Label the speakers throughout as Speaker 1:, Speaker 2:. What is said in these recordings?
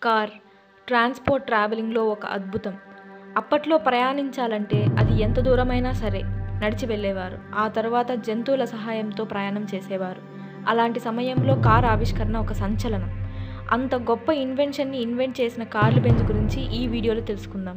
Speaker 1: car transport ట్రావెలింగ్లో ఒక అద్భుతం అప్పట్లో ప్రయాణించాలంటే అది ఎంత దూరమైనా సరే నడిచి వెళ్ళేవారు ఆ తర్వాత జంతువుల సహాయంతో ప్రయాణం చేసేవారు అలాంటి సమయంలో కార్ ఆవిష్కరణ ఒక సంచలనం అంత గొప్ప ఇన్వెన్షన్ని ఇన్వెంట్ చేసిన కార్లు బెంజ్ గురించి ఈ వీడియోలో తెలుసుకుందాం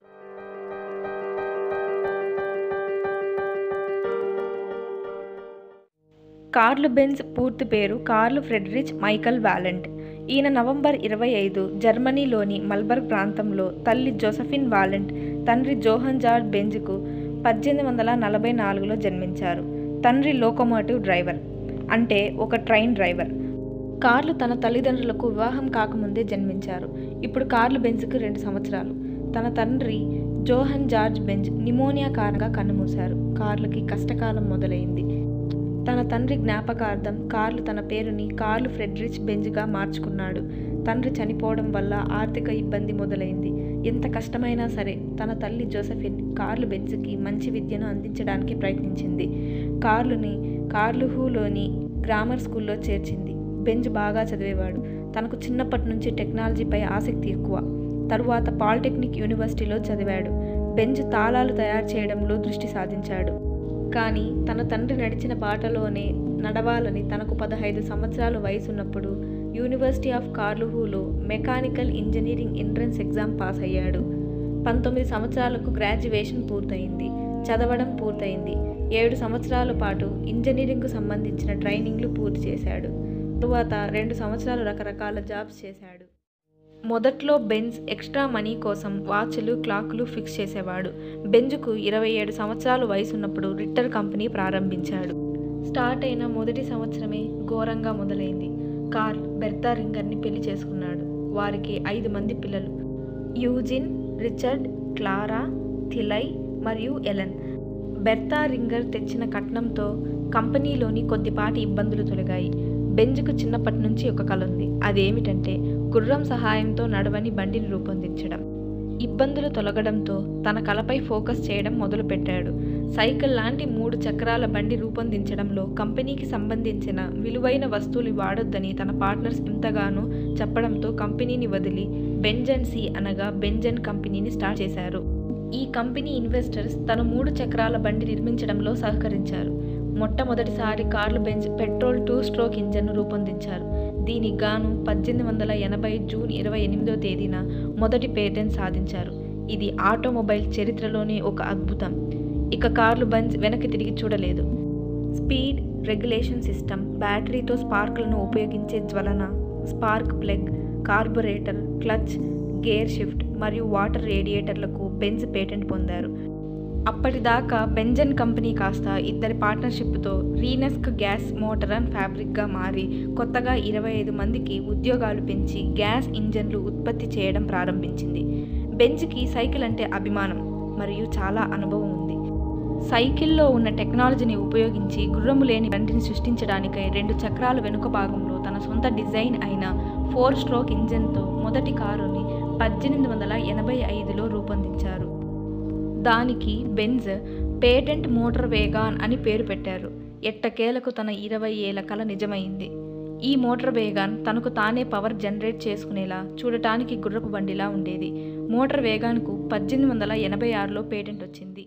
Speaker 1: కార్లు బెంజ్ పూర్తి పేరు కార్లు ఫ్రెడరిచ్ మైకల్ వాలెంట్ ఈయన నవంబర్ ఇరవై ఐదు జర్మనీలోని మల్బర్గ్ ప్రాంతంలో తల్లి జోసఫిన్ వాలెంట్ తండ్రి జోహన్ జార్జ్ బెంజ్కు పద్దెనిమిది వందల నలభై నాలుగులో జన్మించారు తండ్రి లోకోమోటివ్ డ్రైవర్ అంటే ఒక ట్రైన్ డ్రైవర్ కార్లు తన తల్లిదండ్రులకు వివాహం కాకముందే జన్మించారు ఇప్పుడు కార్లు బెంజ్కు రెండు సంవత్సరాలు తన తండ్రి జోహన్ జార్జ్ బెంజ్ నిమోనియా కారణంగా కన్నుమూశారు కార్లకి కష్టకాలం మొదలైంది తన తండ్రి జ్ఞాపకార్థం కార్లు తన పేరుని కార్లు ఫ్రెడరిచ్ బెంజ్గా మార్చుకున్నాడు తండ్రి చనిపోవడం వల్ల ఆర్థిక ఇబ్బంది మొదలైంది ఎంత కష్టమైనా సరే తన తల్లి జోసఫిన్ కార్లు బెంజ్కి మంచి విద్యను అందించడానికి ప్రయత్నించింది కార్లుని కార్లుహూలోని గ్రామర్ స్కూల్లో చేర్చింది బెంజ్ బాగా చదివేవాడు తనకు చిన్నప్పటి నుంచి టెక్నాలజీపై ఆసక్తి ఎక్కువ తరువాత పాలిటెక్నిక్ యూనివర్సిటీలో చదివాడు బెంజ్ తాళాలు తయారు చేయడంలో దృష్టి సాధించాడు కానీ తన తండ్రి నడిచిన బాటలోనే నడవాలని తనకు పదహైదు సంవత్సరాల వయసున్నప్పుడు యూనివర్సిటీ ఆఫ్ కార్లుహూలో mechanical engineering entrance exam pass అయ్యాడు పంతొమ్మిది సంవత్సరాలకు గ్రాడ్యుయేషన్ పూర్తయింది చదవడం పూర్తయింది ఏడు సంవత్సరాల పాటు ఇంజనీరింగ్కు సంబంధించిన ట్రైనింగ్లు పూర్తి చేశాడు తరువాత రెండు సంవత్సరాలు రకరకాల జాబ్స్ చేశాడు మొదట్లో బెంజ్ ఎక్స్ట్రా మనీ కోసం వాచ్లు క్లాక్లు ఫిక్స్ చేసేవాడు బెంజ్కు ఇరవై ఏడు సంవత్సరాల వయసున్నప్పుడు రిట్టర్ కంపెనీ ప్రారంభించాడు స్టార్ట్ అయిన మొదటి సంవత్సరమే ఘోరంగా మొదలైంది కార్ల్ బెర్తా రింగర్ని పెళ్లి చేసుకున్నాడు వారికి ఐదు మంది పిల్లలు యూజిన్ రిచర్డ్ క్లారా థిలై మరియు ఎలెన్ బెర్తా రింగర్ తెచ్చిన కట్నంతో కంపెనీలోని కొద్దిపాటి ఇబ్బందులు తొలగాయి బెంజ్కు చిన్నప్పటి నుంచి ఒక కల ఉంది అదేమిటంటే గుర్రం సహాయంతో నడవని బండిని రూపొందించడం ఇబ్బందులు తొలగడంతో తన కలపై ఫోకస్ చేయడం మొదలుపెట్టాడు సైకిల్ లాంటి మూడు చక్రాల బండి రూపొందించడంలో కంపెనీకి సంబంధించిన విలువైన వస్తువులు వాడొద్దని తన పార్ట్నర్స్ ఇంతగానో చెప్పడంతో కంపెనీని వదిలి బెంజన్ సి అనగా బెంజన్ కంపెనీని స్టార్ట్ చేశారు ఈ కంపెనీ ఇన్వెస్టర్స్ తన మూడు చక్రాల బండి నిర్మించడంలో సహకరించారు మొట్టమొదటిసారి Karl Benz petrol two stroke ఇంజన్ను రూపొందించారు దీనికి గాను పద్దెనిమిది వందల ఎనభై జూన్ ఇరవై ఎనిమిదో తేదీన మొదటి పేటెంట్ సాధించారు ఇది ఆటోమొబైల్ చరిత్రలోనే ఒక అద్భుతం ఇక కార్లు బెంజ్ వెనక్కి తిరిగి చూడలేదు స్పీడ్ రెగ్యులేషన్ సిస్టమ్ బ్యాటరీతో స్పార్క్లను ఉపయోగించే జ్వలన spark plug carburettor clutch gear shift మరియు వాటర్ రేడియేటర్లకు బెంజ్ పేటెంట్ పొందారు అప్పటిదాకా బెంజన్ కంపెనీ కాస్త ఇద్దరి పార్ట్నర్షిప్తో రీనెస్క్ గ్యాస్ మోటార్ అండ్ ఫ్యాబ్రిక్గా మారి కొత్తగా ఇరవై ఐదు మందికి ఉద్యోగాలు పెంచి గ్యాస్ ఇంజన్లు ఉత్పత్తి చేయడం ప్రారంభించింది బెంజ్కి సైకిల్ అంటే అభిమానం మరియు చాలా అనుభవం ఉంది సైకిల్లో ఉన్న టెక్నాలజీని ఉపయోగించి గుర్రము లేని బండిని సృష్టించడానికై రెండు చక్రాల వెనుక భాగంలో తన సొంత డిజైన్ అయిన ఫోర్ స్ట్రోక్ ఇంజన్తో మొదటి కారుని పద్దెనిమిది వందల ఎనభై ఐదులో రూపొందించారు దానికి బెంజ్ పేటెంట్ మోటార్ వేగాన్ అని పేరు పెట్టారు ఎట్టకేలకు తన ఇరవై ఏళ్ల కల నిజమైంది ఈ మోటార్ వేగాన్ తనకు తానే పవర్ జనరేట్ చేసుకునేలా చూడటానికి గుర్రపు బండిలా ఉండేది మోటార్ వేగాన్కు పద్దెనిమిది వందల ఎనభై ఆరులో పేటెంట్ వచ్చింది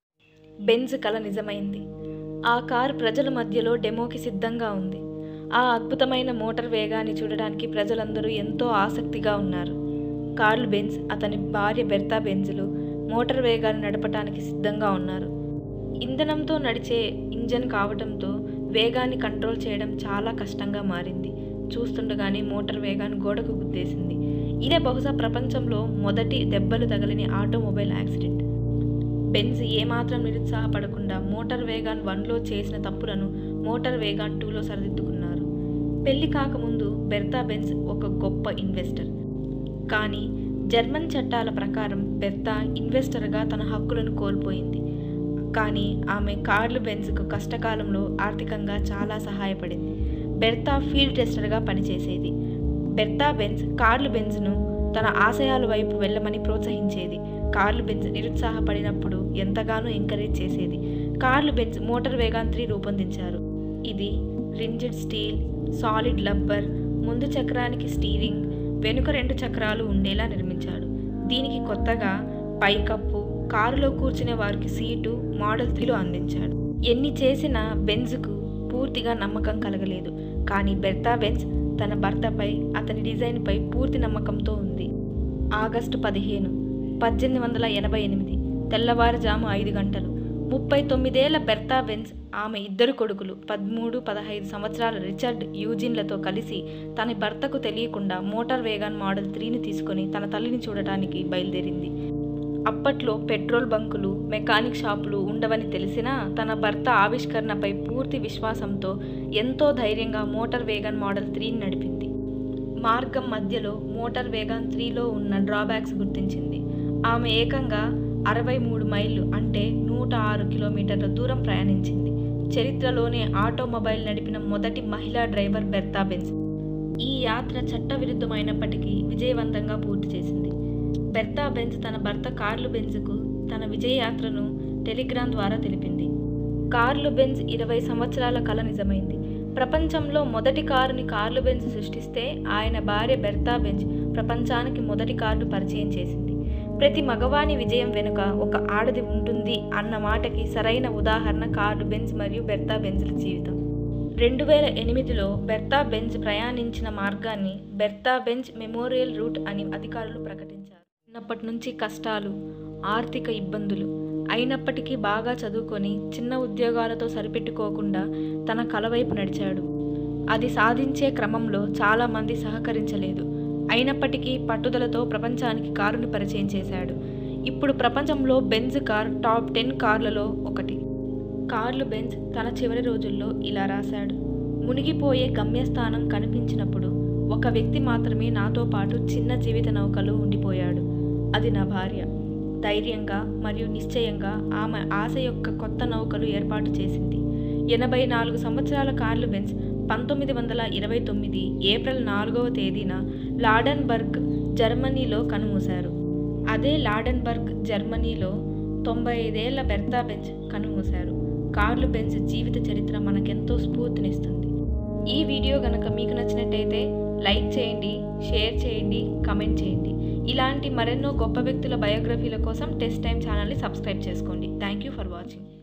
Speaker 1: బెంజ్ కల నిజమైంది ఆ కార్ ప్రజల మధ్యలో డెమోకి సిద్ధంగా ఉంది ఆ అద్భుతమైన మోటార్ వేగాన్ని చూడడానికి ప్రజలందరూ ఎంతో ఆసక్తిగా ఉన్నారు కార్ల్ బెంజ్ అతని భార్య బెర్తా బెంజ్లు మోటార్ వేగాన్ని నడపటానికి సిద్ధంగా ఉన్నారు ఇంధనంతో నడిచే ఇంజన్ కావడంతో వేగాన్ని కంట్రోల్ చేయడం చాలా కష్టంగా మారింది చూస్తుండగానే మోటార్ వేగాన్ని గోడకు గుద్దేసింది ఇదే బహుశా ప్రపంచంలో మొదటి దెబ్బలు తగలని ఆటోమొబైల్ యాక్సిడెంట్ బెంజ్ ఏమాత్రం నిరుత్సాహపడకుండా మోటార్ వేగాన్ వన్లో చేసిన తప్పులను మోటార్ వేగాన్ టూలో సరిదిద్దుకున్నారు పెళ్లి కాకముందు బెర్తా బెంజ్ ఒక గొప్ప ఇన్వెస్టర్ కానీ జర్మన్ చట్టాల ప్రకారం బెర్తా ఇన్వెస్టర్గా తన హక్కులను కోల్పోయింది కానీ ఆమె కార్లు బెంజ్కు కష్టకాలంలో ఆర్థికంగా చాలా సహాయపడింది బెర్తా ఫీల్డ్ టెస్టర్గా పనిచేసేది బెర్తా బెంజ్ కార్లు బెంజ్ను తన ఆశయాల వైపు వెళ్ళమని ప్రోత్సహించేది కార్లు బెంజ్ నిరుత్సాహపడినప్పుడు ఎంతగానో ఎంకరేజ్ చేసేది కార్లు బెంజ్ మోటార్ వేగాన్ త్రీ రూపొందించారు ఇది రింజిడ్ స్టీల్ సాలిడ్ లబ్బర్ ముందు చక్రానికి స్టీరింగ్ వెనుక రెండు చక్రాలు ఉండేలా నిర్మించాడు దీనికి కొత్తగా పైకప్పు కారులో కూర్చునే వారికి సీటు మోడల్ త్రీలో అందించాడు ఎన్ని చేసినా బెంజ్కు పూర్తిగా నమ్మకం కలగలేదు కానీ బెర్తా బెంజ్ తన భర్తపై అతని డిజైన్పై పూర్తి నమ్మకంతో ఉంది ఆగస్టు పదిహేను పద్దెనిమిది వందల ఎనభై ఎనిమిది తెల్లవారుజాము ఐదు గంటలు ముప్పై తొమ్మిదేళ్ల బెర్తా బెన్స్ ఆమె ఇద్దరు కొడుకులు పదమూడు పదహైదు సంవత్సరాల రిచర్డ్ యూజిన్లతో కలిసి తన భర్తకు తెలియకుండా మోటార్ వేగాన్ మోడల్ త్రీని తీసుకొని తన తల్లిని చూడటానికి బయలుదేరింది అప్పట్లో పెట్రోల్ బంకులు మెకానిక్ షాపులు ఉండవని తెలిసినా తన భర్త ఆవిష్కరణపై పూర్తి విశ్వాసంతో ఎంతో ధైర్యంగా మోటార్ వేగన్ మోడల్ త్రీని నడిపింది మార్గం మధ్యలో మోటార్ వేగాన్ త్రీలో ఉన్న డ్రాబ్యాక్స్ గుర్తించింది ఆమె ఏకంగా అరవై మూడు మైళ్ళు అంటే నూట ఆరు కిలోమీటర్ల దూరం ప్రయాణించింది చరిత్రలోనే ఆటోమొబైల్ నడిపిన మొదటి మహిళా డ్రైవర్ బెర్తా బెన్స్ ఈ యాత్ర చట్టవిరుద్ధమైనప్పటికీ విజయవంతంగా పూర్తి చేసింది బెర్తా బెన్స్ తన భర్త కార్లు బెన్స్కు తన విజయ యాత్రను టెలిగ్రామ్ ద్వారా తెలిపింది కార్లు బెన్స్ ఇరవై సంవత్సరాల కల నిజమైంది ప్రపంచంలో మొదటి కారుని కార్లు బెన్స్ సృష్టిస్తే ఆయన భార్య బెర్తా బెంజ్ ప్రపంచానికి మొదటి కారును పరిచయం చేసింది ప్రతి మగవాని విజయం వెనుక ఒక ఆడది ఉంటుంది అన్న మాటకి సరైన ఉదాహరణ కార్లు బెంజ్ మరియు బెర్తా బెంజ్ల జీవితం రెండు వేల ఎనిమిదిలో బెర్తా బెంజ్ ప్రయాణించిన మార్గాన్ని బెర్తా బెంజ్ మెమోరియల్ రూట్ అని అధికారులు ప్రకటించారు చిన్నప్పటి నుంచి కష్టాలు ఆర్థిక ఇబ్బందులు అయినప్పటికీ బాగా చదువుకొని చిన్న ఉద్యోగాలతో సరిపెట్టుకోకుండా తన కల వైపు నడిచాడు అది సాధించే క్రమంలో చాలామంది సహకరించలేదు అయినప్పటికీ పట్టుదలతో ప్రపంచానికి కారుని పరిచయం చేశాడు ఇప్పుడు ప్రపంచంలో బెంజ్ కార్ టాప్ టెన్ కార్లలో ఒకటి కార్లు బెంజ్ తన చివరి రోజుల్లో ఇలా రాశాడు మునిగిపోయే గమ్యస్థానం కనిపించినప్పుడు ఒక వ్యక్తి మాత్రమే నాతో పాటు చిన్న జీవిత నౌకలో ఉండిపోయాడు అది నా భార్య ధైర్యంగా మరియు నిశ్చయంగా ఆమె ఆశ యొక్క కొత్త నౌకలు ఏర్పాటు చేసింది ఎనభై నాలుగు సంవత్సరాల కార్లు బెన్స్ పంతొమ్మిది వందల ఇరవై తొమ్మిది ఏప్రిల్ నాలుగవ తేదీన లాడన్బర్గ్ జర్మనీలో కనుమూశారు అదే లాడన్బర్గ్ జర్మనీలో తొంభై ఐదేళ్ల బెర్తా బెంజ్ కనుమూశారు కార్లు బెంజ్ జీవిత చరిత్ర మనకెంతో స్ఫూర్తినిస్తుంది ఈ వీడియో గనక మీకు నచ్చినట్టయితే లైక్ చేయండి షేర్ చేయండి కమెంట్ చేయండి ఇలాంటి మరెన్నో గొప్ప వ్యక్తుల బయోగ్రఫీల కోసం టెస్ట్ టైం ఛానల్ని సబ్స్క్రైబ్ చేసుకోండి థ్యాంక్ యూ ఫర్ వాచింగ్